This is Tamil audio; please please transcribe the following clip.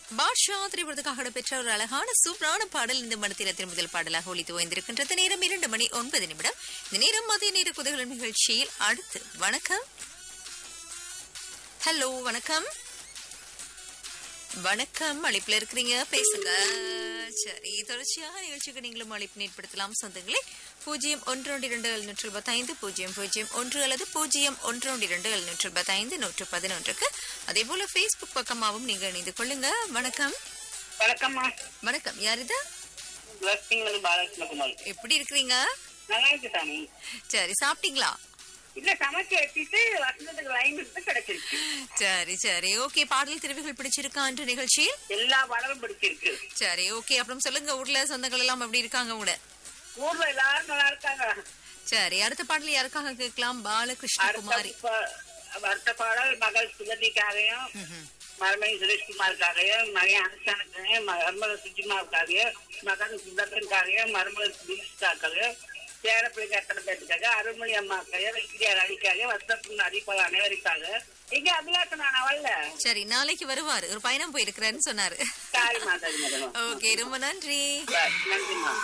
பாட்ஷா திரைப்படத்துக்காக இடம்பெற்ற ஒரு அழகான சூப்பரான பாடல் இந்த மனத்திரத்தின் முதல் பாடலாக ஒலித்து ஓய்ந்திருக்கின்றது நேரம் இரண்டு மணி ஒன்பது நிமிடம் இந்த நேரம் மதிய நேர குதகல நிகழ்ச்சியில் அடுத்து வணக்கம் ஹலோ வணக்கம் வணக்கம் அழைப்புல இருக்கிறீங்க பேசுங்க சரி தொடர்ச்சியாக நிகழ்ச்சிக்கு நீங்களும் அழைப்பு ஏற்படுத்தலாம் சொந்தங்களே பூஜ்ஜியம் ஒன்று ஒன்று இரண்டு எழுநூற்று இருபத்தைந்து பூஜ்ஜியம் பூஜ்ஜியம் ஒன்று அல்லது பூஜ்ஜியம் ஒன்று ஒன்று இரண்டு எழுநூற்று இருபத்தைந்து நூற்று பதினொன்றுக்கு அதே போல ஃபேஸ்புக் பக்கமாகவும் நீங்க இணைந்து கொள்ளுங்க வணக்கம் வணக்கம்மா வணக்கம் யார் இது லட்சுமி பாலகிருஷ்ணகுமார் எப்படி இருக்கிறீங்க நல்லா இருக்கு சாமி சரி சாப்பிட்டீங்களா இல்ல சமைச்சு வச்சுட்டு வசந்தத்துக்கு லைன் இருந்து கிடைச்சிருக்கு சரி சரி ஓகே பாடல் தெரிவுகள் பிடிச்சிருக்கா என்ற நிகழ்ச்சியில் எல்லா படமும் பிடிச்சிருக்கு சரி ஓகே அப்புறம் சொல்லுங்க ஊர்ல சொந்தங்கள் எல்லாம் எப்படி இருக்காங்க உங்களோட ஊர்ல எல்லாரும் நல்லா இருக்காங்க சரி அடுத்த பாடல் யாருக்காக கேட்கலாம் பாலகிருஷ்ண அடுத்த குமாரி பா- அடுத்த பாடல் மகள் சுகதிக்காகவும் மருமகன் சுரேஷ்குமாருக்காகவும் மகன் அனுஷானுக்காகவும் மருமகள் சுஜிமாவுக்காகவும் மகன் சுதர்சனுக்காகவும் மருமகள் தினேஷ்காகவும் பேரப்பிள்ளை கட்டண பேருக்காக அருள்மொழி அம்மாக்காக வெங்கிரியார் அடிக்காக வசப்புண்ணு அடிப்பாள் அனைவருக்காக இங்க அபிலாஷன் நான் வரல சரி நாளைக்கு வருவாரு ஒரு பயணம் போயிருக்கிறேன்னு சொன்னாரு சாரி மாதாஜி மேடம் ஓகே ரொம்ப நன்றி நன்றிம்மா